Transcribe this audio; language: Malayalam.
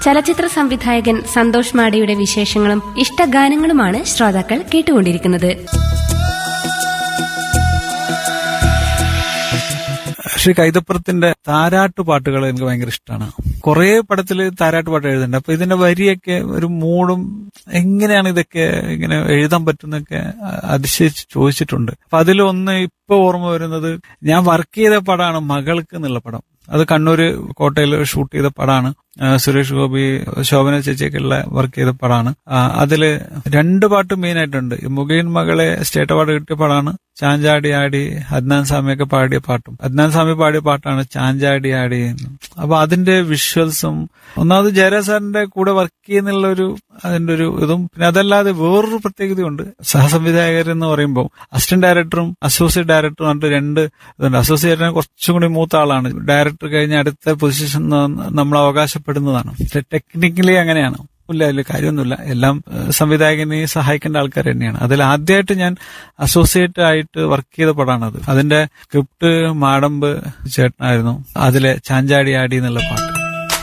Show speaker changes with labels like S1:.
S1: ചലച്ചിത്ര സംവിധായകൻ സന്തോഷ് മാടിയുടെ വിശേഷങ്ങളും ഇഷ്ടഗാനങ്ങളുമാണ് ശ്രോതാക്കൾ കേട്ടുകൊണ്ടിരിക്കുന്നത്
S2: ശ്രീ കൈതപ്പുറത്തിന്റെ താരാട്ട് പാട്ടുകൾ എനിക്ക് ഭയങ്കര ഇഷ്ടമാണ് കുറെ പടത്തില് താരാട്ട് പാട്ട് എഴുതുന്നുണ്ട് അപ്പൊ ഇതിന്റെ വരിയൊക്കെ ഒരു മൂടും എങ്ങനെയാണ് ഇതൊക്കെ ഇങ്ങനെ എഴുതാൻ പറ്റുന്നൊക്കെ അതിശയിച്ച് ചോദിച്ചിട്ടുണ്ട് അപ്പൊ അതിലൊന്ന് ഇപ്പൊ ഓർമ്മ വരുന്നത് ഞാൻ വർക്ക് ചെയ്ത പടമാണ് മകൾക്ക് എന്നുള്ള പടം അത് കണ്ണൂര് കോട്ടയിൽ ഷൂട്ട് ചെയ്ത പടമാണ് ആ, സുരേഷ് ഗോപി ശോഭന ചേച്ചിയൊക്കെ ഉള്ള വർക്ക് ചെയ്ത പടമാണ് ആ, അതില് രണ്ട് പാട്ട് മെയിൻ ആയിട്ടുണ്ട് ഈ മുഖേൻ മകളെ സ്റ്റേറ്റ് അവാർഡ് കിട്ടിയ പടമാണ് ചാഞ്ചാടി ആടി അദ്നാൻ സ്വാമിയൊക്കെ പാടിയ പാട്ടും അദ്നാൻ സ്വാമി പാടിയ പാട്ടാണ് ചാഞ്ചാടി ആടി എന്ന്. അപ്പൊ അതിന്റെ വിഷ്വൽസും ഒന്നാമത് ജയരാജ് സാറിന്റെ കൂടെ വർക്ക് ചെയ്യുന്നുള്ള ഒരു അതിന്റെ ഒരു ഇതും പിന്നെ അതല്ലാതെ വേറൊരു പ്രത്യേകതയുണ്ട് സഹസംവിധായകർ എന്ന് പറയുമ്പോൾ അസിസ്റ്റന്റ് ഡയറക്ടറും അസോസിയേറ്റ് ഡയറക്ടറും പറഞ്ഞിട്ട് രണ്ട് ഇതുണ്ട് അസോസിയേറ്റിനെ കുറച്ചും കൂടി മൂത്ത ആളാണ് ഡയറക്ടർ കഴിഞ്ഞ അടുത്ത പൊസിഷൻ നമ്മൾ അവകാശപ്പെടുന്നതാണ് ടെക്നിക്കലി അങ്ങനെയാണ് ഇല്ല അതിൽ കാര്യമൊന്നുമില്ല എല്ലാം ഏഹ്, സംവിധായകനെ സഹായിക്കേണ്ട ആൾക്കാർ തന്നെയാണ് അതിൽ ആദ്യമായിട്ട് ഞാൻ അസോസിയേറ്റ് ആയിട്ട് വർക്ക് ചെയ്ത പടമാണത് അതിന്റെ സ്ക്രിപ്റ്റ് മാടമ്പ് ചേട്ടനായിരുന്നു അതിലെ ചാഞ്ചാടി ആടി എന്നുള്ള പാട്ട്